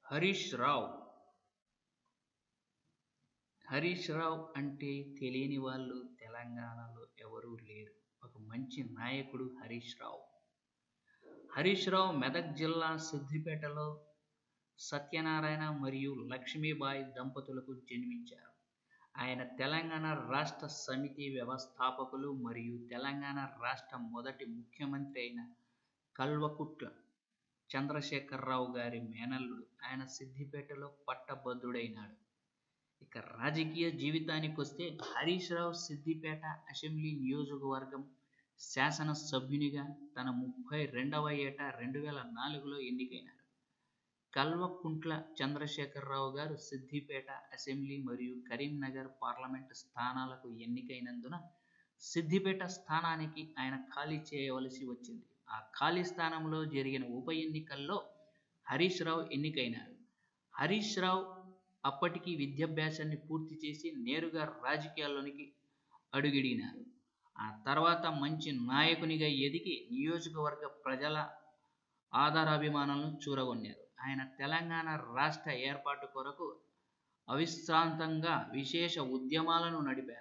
హరీష్ రావ్ హరీష్ రావ్ అంటే తెలియని వాళ్ళు తెలంగాణలో ఎవరూ లేరు ఒక మంచి నాయకుడు హరీష్ రావ్ హరీష్ రావ్ మెదక్ జిల్లా సిద్దిపేటలో సత్యనారాయణ మరియు లక్ష్మీబాయి దంపతులకు జన్మించారు ఆయన తెలంగాణ రాష్ట్ర సమితి వ్యవస్థాపకులు మరియు తెలంగాణ రాష్ట్ర మొదటి ముఖ్యమంత్రి అయిన కల్వకుట్ల చంద్రశేఖరరావు గారి మేనల్లుడు ఆయన సిద్దిపేటలో పట్టభద్రుడైనాడు ఇక రాజకీయ జీవితానికి వస్తే హరీష్ రావు సిద్దిపేట అసెంబ్లీ నియోజకవర్గం శాసనసభ్యునిగా తన ముప్పై రెండవ ఏట రెండు వేల నాలుగులో ఎన్నికైనారు కల్వకుంట్ల చంద్రశేఖరరావు గారు సిద్దిపేట అసెంబ్లీ మరియు కరీంనగర్ పార్లమెంటు స్థానాలకు ఎన్నికైనందున సిద్దిపేట స్థానానికి ఆయన ఖాళీ చేయవలసి వచ్చింది ఆ ఖాళీ స్థానంలో జరిగిన ఉప ఎన్నికల్లో హరీష్ రావు ఎన్నికైనారు హరీష్ రావు అప్పటికి విద్యాభ్యాసాన్ని పూర్తి చేసి నేరుగా రాజకీయాల్లోనికి అడుగిడినారు ఆ తర్వాత మంచి నాయకునిగా ఎదిగి నియోజకవర్గ ప్రజల ఆధారాభిమానాలను చూరగొన్నారు ఆయన తెలంగాణ రాష్ట్ర ఏర్పాటు కొరకు అవిశ్రాంతంగా విశేష ఉద్యమాలను నడిపారు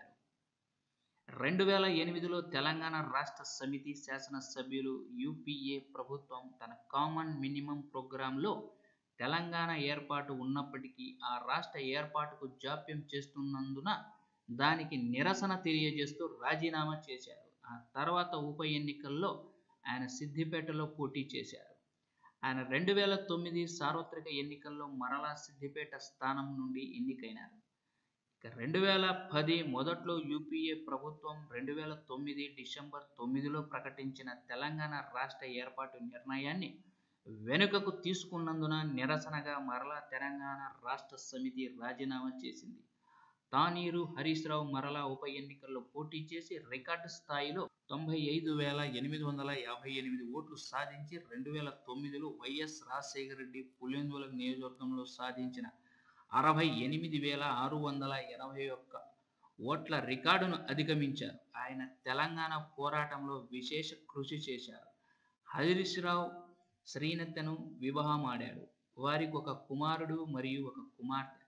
రెండు వేల ఎనిమిదిలో తెలంగాణ రాష్ట్ర సమితి శాసనసభ్యులు యూపీఏ ప్రభుత్వం తన కామన్ మినిమం ప్రోగ్రాంలో తెలంగాణ ఏర్పాటు ఉన్నప్పటికీ ఆ రాష్ట్ర ఏర్పాటుకు జాప్యం చేస్తున్నందున దానికి నిరసన తెలియజేస్తూ రాజీనామా చేశారు ఆ తర్వాత ఉప ఎన్నికల్లో ఆయన సిద్దిపేటలో పోటీ చేశారు ఆయన రెండు వేల తొమ్మిది సార్వత్రిక ఎన్నికల్లో మరలా సిద్దిపేట స్థానం నుండి ఎన్నికైనారు ఇక రెండు వేల పది మొదట్లో యూపీఏ ప్రభుత్వం రెండు వేల తొమ్మిది డిసెంబర్ తొమ్మిదిలో ప్రకటించిన తెలంగాణ రాష్ట్ర ఏర్పాటు నిర్ణయాన్ని వెనుకకు తీసుకున్నందున నిరసనగా మరలా తెలంగాణ రాష్ట్ర సమితి రాజీనామా చేసింది తానీరు హరీష్ రావు మరలా ఉప ఎన్నికల్లో పోటీ చేసి రికార్డు స్థాయిలో తొంభై ఐదు వేల ఎనిమిది వందల యాభై ఎనిమిది ఓట్లు సాధించి రెండు వేల తొమ్మిదిలో వైఎస్ రాజశేఖర రెడ్డి పులివెందుల నియోజకవర్గంలో సాధించిన అరవై ఎనిమిది వేల ఆరు వందల ఎనభై ఒక్క ఓట్ల రికార్డును అధిగమించారు ఆయన తెలంగాణ పోరాటంలో విశేష కృషి చేశారు హరీష్ రావు శ్రీనత్తను వివాహమాడాడు వారికి ఒక కుమారుడు మరియు ఒక కుమార్తె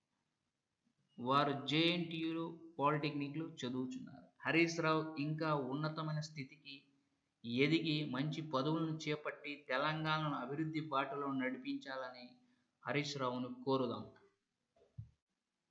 వారు జేఎన్టీయులు పాలిటెక్నిక్లు చదువుతున్నారు హరీష్ రావు ఇంకా ఉన్నతమైన స్థితికి ఎదిగి మంచి పదవులను చేపట్టి తెలంగాణను అభివృద్ధి బాటలో నడిపించాలని హరీష్ రావును కోరుదాం